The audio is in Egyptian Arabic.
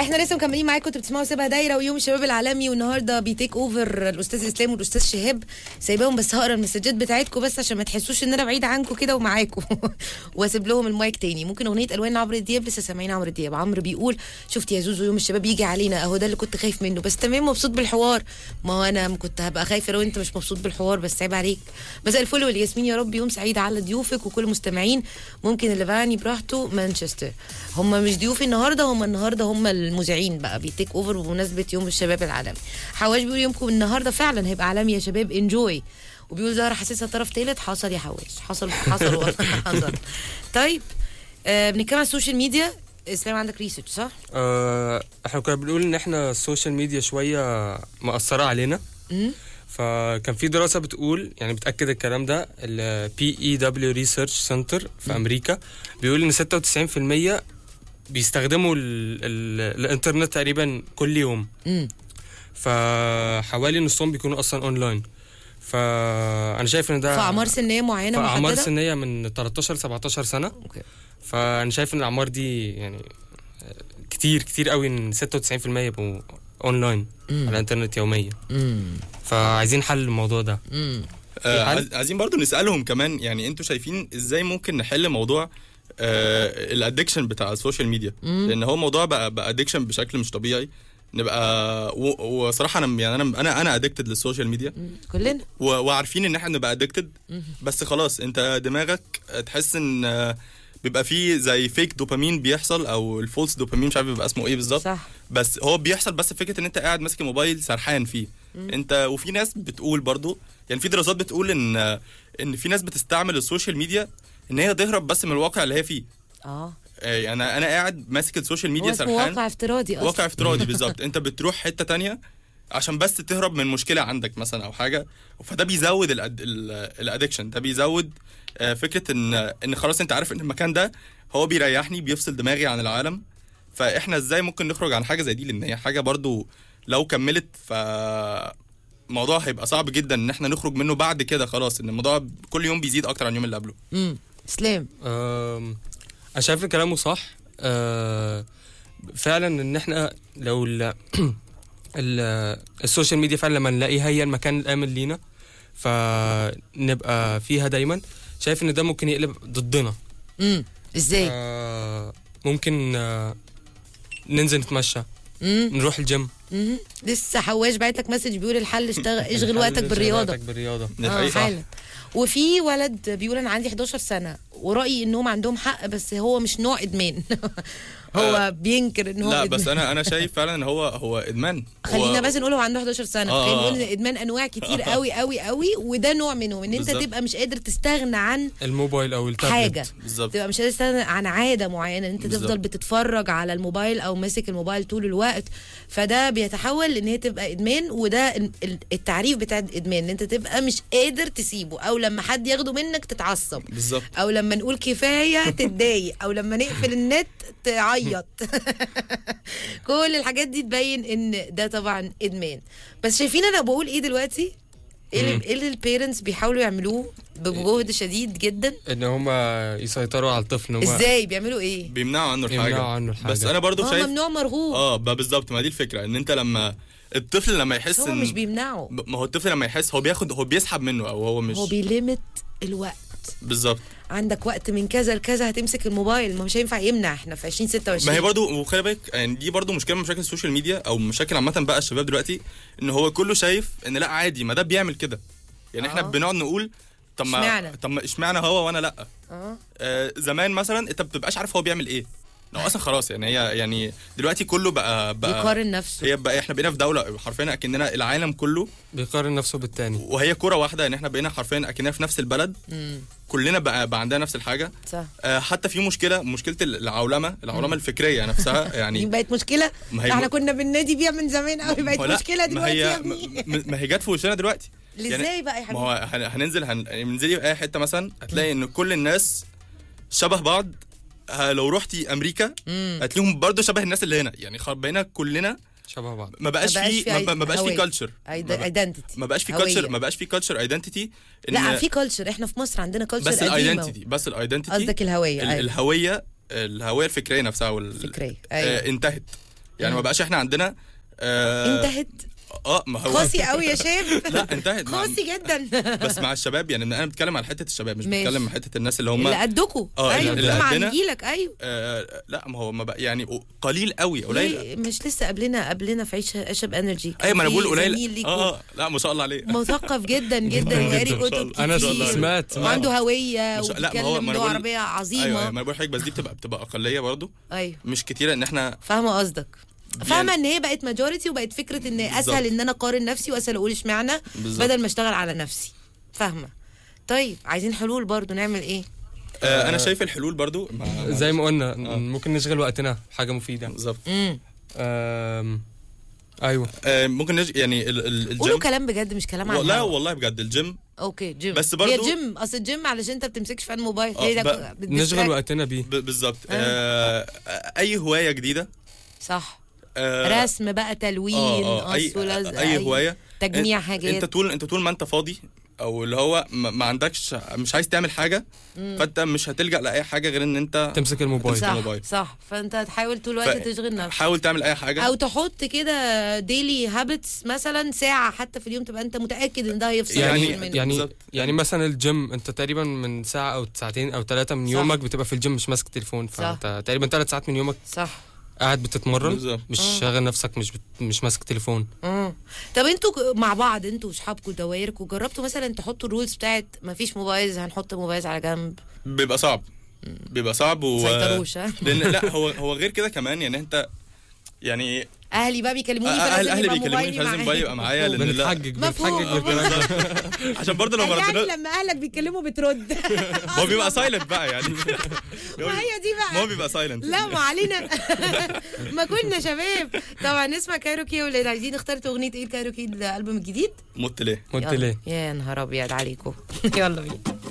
احنا لسه مكملين معاكم كنتوا بتسمعوا سيبها دايره ويوم الشباب العالمي والنهارده بيتيك اوفر الاستاذ اسلام والاستاذ شهاب سايباهم بس هقرا المسجات بتاعتكم بس عشان ما تحسوش ان انا بعيد عنكم كده ومعاكم واسيب لهم المايك تاني ممكن اغنيه الوان عمرو دياب لسه سامعين عمرو دياب عمرو بيقول شفت يا زوزو يوم الشباب يجي علينا اهو ده اللي كنت خايف منه بس تمام مبسوط بالحوار ما هو انا كنت هبقى خايفه لو انت مش مبسوط بالحوار بس عيب عليك مساء الفل والياسمين يا رب يوم سعيد على ضيوفك وكل المستمعين ممكن اللي بعني براحته مانشستر هم مش ضيوفي النهارده هم النهارده هم المذيعين بقى بيتيك اوفر بمناسبه يوم الشباب العالمي حواش بيقول يومكم النهارده فعلا هيبقى عالمي يا شباب انجوي وبيقول زهره حاسسها طرف ثالث حصل يا حواش حصل حصل والله حصل طيب آه بنتكلم عن السوشيال ميديا اسلام عندك ريسيرش صح؟ آه، احنا كنا بنقول ان احنا السوشيال ميديا شويه مأثره علينا مم. فكان في دراسه بتقول يعني بتاكد الكلام ده ال PEW Research Center في امريكا بيقول ان 96% بيستخدموا ال ال الانترنت تقريبا كل يوم امم فحوالي نصهم بيكونوا اصلا اونلاين فانا شايف ان ده في اعمار سنيه معينه في اعمار محدده؟ سنيه من 13 ل 17 سنه اوكي فانا شايف ان الاعمار دي يعني كتير كتير قوي ان 96% يبقوا اونلاين مم. على الانترنت يوميا امم فعايزين حل الموضوع ده امم آه، حل؟ عايز- عايزين برضو نسالهم كمان يعني انتوا شايفين ازاي ممكن نحل موضوع الادكشن بتاع السوشيال ميديا مم. لان هو موضوع بقى بقى ادكشن بشكل مش طبيعي نبقى و- وصراحه انا يعني انا انا انا ادكتد للسوشيال ميديا كلنا و- وعارفين ان احنا نبقى ادكتد بس خلاص انت دماغك تحس ان آه، بيبقى فيه زي فيك دوبامين بيحصل او الفولس دوبامين مش عارف بيبقى اسمه ايه بالظبط صح بس هو بيحصل بس فكره ان انت قاعد ماسك الموبايل سرحان فيه انت وفي ناس بتقول برضو يعني في دراسات بتقول ان ان في ناس بتستعمل السوشيال ميديا ان هي تهرب بس من الواقع اللي هي فيه اه آه، يعني انا قاعد ماسك السوشيال هو ميديا اسمه سرحان واقع افتراضي اصلا واقع افتراضي بالظبط انت بتروح حته تانية عشان بس تهرب من مشكله عندك مثلا او حاجه فده بيزود الادكشن ده بيزود آه، فكره ان ان خلاص انت عارف ان المكان ده هو بيريحني بيفصل دماغي عن العالم فاحنا ازاي ممكن نخرج عن حاجه زي دي لان هي حاجه برضو لو كملت ف الموضوع هيبقى صعب جدا ان احنا نخرج منه بعد كده خلاص ان الموضوع كل يوم بيزيد اكتر عن اليوم اللي قبله امم اسلام أم، انا شايف ان كلامه صح أه، فعلا ان احنا لو ال ال- السوشيال ميديا فعلا لما نلاقيها هي المكان الامن لينا فنبقى فيها دايما شايف ان ده ممكن يقلب ضدنا امم ازاي؟ أه، ممكن أه، ننزل نتمشى امم نروح الجيم مم. لسه حواش بعت لك مسج بيقول الحل اشتغل اشغل وقتك اشغل بالرياضه وقتك بالرياضه ده اه حقيقي صح. حالا وفي ولد بيقول انا عندي 11 سنه ورايي انهم عندهم حق بس هو مش نوع ادمان هو آه، بينكر ان هو لا إدمان. بس انا انا شايف فعلا ان هو هو ادمان خلينا هو- بس نقول هو عنده 11 سنه آه، خلينا آه. نقول ان الادمان انواع كتير قوي قوي قوي وده نوع منهم ان انت بالظبط. تبقى مش قادر تستغنى عن الموبايل او التابلت حاجه بالظبط تبقى مش قادر تستغنى عن عاده معينه ان انت بالظبط. تفضل بتتفرج على الموبايل او ماسك الموبايل طول الوقت فده بيتحول ان هي تبقى ادمان وده ال- ال- التعريف بتاع الادمان ان انت تبقى مش قادر تسيبه او لما حد ياخده منك تتعصب بالظبط او لما نقول كفايه تتضايق او لما نقفل النت تعيط كل الحاجات دي تبين ان ده طبعا ادمان بس شايفين انا بقول ايه دلوقتي ايه اللي- ايه اللي البيرنتس بيحاولوا يعملوه بجهد شديد جدا ان هم يسيطروا على الطفل ان هم ازاي بيعملوا ايه بيمنعوا عنه الحاجه يمنعوا عنه الحاجة. بس انا برضو هو شايف ممنوع مرغوب اه ب- بالظبط ما دي الفكره ان انت لما الطفل لما يحس هو ان مش بيمنعه ب- ما هو الطفل لما يحس هو بياخد هو بيسحب منه او هو مش هو بيلمت الوقت بالظبط عندك وقت من كذا لكذا هتمسك الموبايل ما مش هينفع يمنع احنا في 2026 ما هي برضو وخلي بالك يعني دي برضو مشكله من مشاكل السوشيال ميديا او مشاكل عامه بقى الشباب دلوقتي ان هو كله شايف ان لا عادي ما ده بيعمل كده يعني احنا آه. بنقعد نقول طب ما اشمعنى؟ طب ما اشمعنى هو وانا لا اه آه زمان مثلا انت ما بتبقاش عارف هو بيعمل ايه هو اصلا خلاص يعني هي يعني دلوقتي كله بقى بقى يقارن نفسه هي بقى احنا بقينا في دوله حرفيا اكننا العالم كله بيقارن نفسه بالتاني وهي كرة واحدة ان احنا بقينا حرفيا اكننا في نفس البلد امم كلنا بقى, بقى عندنا نفس الحاجة صح آه حتى في مشكلة مشكلة العولمة العولمة الفكرية نفسها دي يعني بقت مشكله ما هي احنا م- كنا بالنادي بيها من زمان قوي بقت ما هو لا، مشكله ما دلوقتي يا هي ابني م- ما هي جت في وشنا دلوقتي ازاي بقى يا ما هو حبيبي هن- هننزل هن... يعني منزلي في اي حتة مثلا هتلاقي ان كل الناس شبه بعض ه- لو رحتي امريكا مم. هتلاقيهم برضه شبه الناس اللي هنا يعني خ- بقينا كلنا شبه بعض ما بقاش ما بقاش في في ما أي- ب- ما بقاش في هوية. كلتشر ايدنتيتي ما بقاش في كلتشر ما بقاش في كلتشر ايدنتيتي لا في كلتشر احنا في مصر عندنا كلتشر بس قديمه الايدنتيتي بس الايدنتيتي قصدك الهويه ال- أيوة. الهويه الهويه الفكريه نفسها وال... فكريه آه ايوه انتهت يعني ما بقاش احنا عندنا اه, انتهت آه ما هو قاسي قوي يا شاب لا انتهت مع- قاسي جدا بس مع الشباب يعني انا بتكلم على حته الشباب مش ماشي. بتكلم على حته الناس اللي هم اللي قدكوا آه، ايوه اللي بتكلم عن قدنا. جيلك ايوه آه لا ما هو ما بقى يعني قليل قوي قليل ليه؟ مش لسه قبلنا قبلنا في عيش عشب انرجي ايوه ما انا بقول في قليل زميل ليكوا اه لا ما شاء الله عليه مثقف جدا جدا وقاري جداً. كتب كتير انا سمعت وعنده هويه مش- لا، ما هو- وبيتكلم ما أنا لغه بقول- عربيه ايوه عظيمه أيوة، ما انا بقول حضرتك بس دي بتبقى بتبقى اقليه برضو ايوه مش كتيره ان احنا فاهمه قصدك فاهمه ان هي بقت ماجوريتي وبقت فكره ان اسهل بالظبط. ان انا اقارن نفسي واسهل اقول اشمعنى بالظبط. بدل ما اشتغل على نفسي فاهمه طيب عايزين حلول برضو نعمل ايه آه انا شايف الحلول برضو مع- زي ما قلنا آه. ممكن نشغل وقتنا حاجه مفيده بالظبط امم أم... ايوه آه ممكن نج... يعني ال- ال- قولوا الجيم كلام بجد مش كلام عن لا الهوا. والله بجد الجيم اوكي جيم بس هي برضو- جيم اصل الجيم علشان انت بتمسكش في الموبايل آه، هي ده بقى بتديستراكت. نشغل وقتنا بيه ب... بالظبط آه اي هوايه جديده صح آه رسم بقى تلوين آه آه أي, قص ولزق اي هوايه تجميع انت- حاجات انت طول انت طول ما انت فاضي او اللي هو ما, ما عندكش مش عايز تعمل حاجه فانت مش هتلجا لاي حاجه غير ان انت تمسك الموبايل تمسك صح الموبايل. صح فانت تحاول طول الوقت ف- تشغل نفسك حاول تعمل اي حاجه او تحط كده ديلي هابتس مثلا ساعه حتى في اليوم تبقى انت متاكد ان ده هيفصل يعني يعني منه. يعني بالظبط. يعني مثلا الجيم انت تقريبا من ساعه او ساعتين او ثلاثه من صح. يومك بتبقى في الجيم مش ماسك تليفون فانت تقريبا ثلاث ساعات من يومك صح قاعد بتتمرن بالظبط. مش شاغل نفسك مش بت... مش ماسك تليفون اه طب انتوا ك- مع بعض انتوا واصحابكم ودوايركم جربتوا مثلا تحطوا الرولز بتاعت مفيش موبايلز هنحط موبايلز على جنب بيبقى صعب بيبقى صعب و سيطروش ها لان لا هو هو غير كده كمان يعني انت يعني اهلي بقى بيكلموني اهل فلازم اهلي يبقى بيكلموني موبايلي فلازم معايا. موبايلي يبقى معايا لان لا بنتحجج مفهوم. بنتحجج بالكلام ده عشان برضه لو ما يعني ردنا لما اهلك بيتكلموا بترد هو بيبقى سايلنت بقى يعني ما هي دي ما هو بقى بيبقى سايلنت لا ما علينا ما كنا شباب طبعا نسمع كايروكي واللي عايزين اخترتوا اغنيه ايه الكايروكي الالبوم الجديد مت ليه قلت يلا. ليه يا نهار ابيض عليكم يلا بينا